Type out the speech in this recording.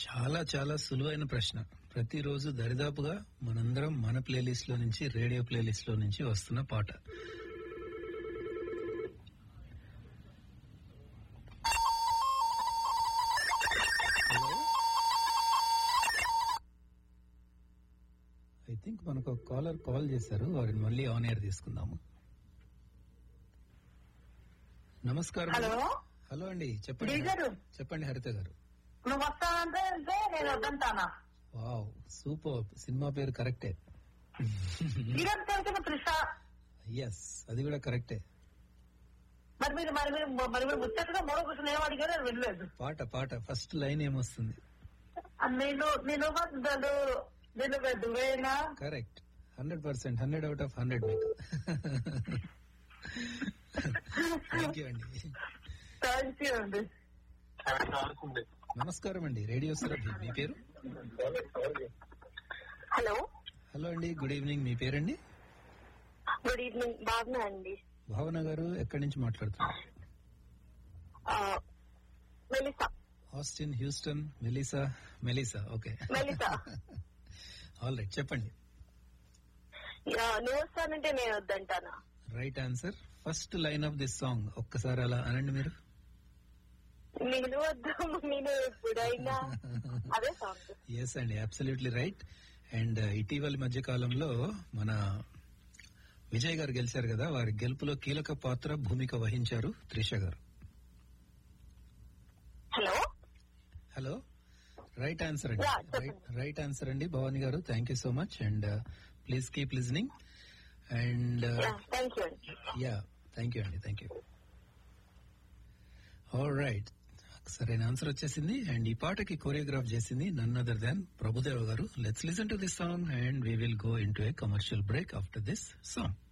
చాలా చాలా సులువైన ప్రశ్న ప్రతిరోజు దరిదాపుగా మనందరం మన ప్లేలిస్ట్ లో నుంచి రేడియో ప్లేలిస్ట్ లో నుంచి వస్తున్న పాట హలో ఐ థింక్ మనకు ఒక కాలర్ కాల్ చేశారు వారిని మళ్ళీ ఆన్ ఎయిర్ తీసుకుందాము నమస్కారం హలో హలో అండి చెప్పండి డీ గారు చెప్పండి హరిత గారు నువ్వు వస్తానంటే అంటే నేను వద్దంటానా వావ్ సూపర్ సినిమా పేరు కరెక్టే హీరోయిన్ తెలిసిన త్రిష ఎస్ అది కూడా కరెక్టే మరి మీరు మరి మీరు మరి మీరు ముచ్చటగా మూడో క్వశ్చన్ ఏం అడిగారో నేను వినలేదు పాట పాట ఫస్ట్ లైన్ ఏమొస్తుంది ఆ నేను నేను వద్దలు నేను వెదువేనా correct hundred percent hundred out of hundred మీకు థ్యాంక్ యూ అండి థ్యాంక్ యూ అండి నమస్కారం అండి రేడియో సురభి మీ పేరు హలో హలో అండి గుడ్ ఈవినింగ్ మీ పేరండి గుడ్ ఈవినింగ్ బాగున్నా అండి భావన గారు ఎక్కడి నుంచి మాట్లాడుతున్నారు ఆ, Melissa Austin Houston Melissa Melissa okay Melissa all right చెప్పండి యా, నువ్వు వస్తానంటే నేను వద్దంటానా right answer first line of this song ఒక్కసారి అలా అనండి మీరు నేను వద్దు నేను ఎప్పుడైనా అదే సాంగ్ ఎస్ అండి అబ్సల్యూట్లీ రైట్ అండ్ ఇటీవలి మధ్య కాలంలో మన విజయ్ గారు గెలిచారు కదా వారి గెలుపులో కీలక పాత్ర భూమిక వహించారు త్రిష గారు హలో హలో రైట్ ఆన్సర్ అండి Yeah, చెప్పండి. రైట్ ఆన్సర్ అండి భవాని గారు thank you so much and please keep listening and thank you అండి యా థ్యాంక్ యూ అండి థ్యాంక్ యూ ఆల్ రైట్ సరైన ఆన్సర్ వచ్చేసింది అండ్ ఈ పాటకి కోరియోగ్రాఫ్ చేసింది నన్ అదర్ దాన్ ప్రభుదేవ గారు let's listen to this song and we will go into a commercial break after this song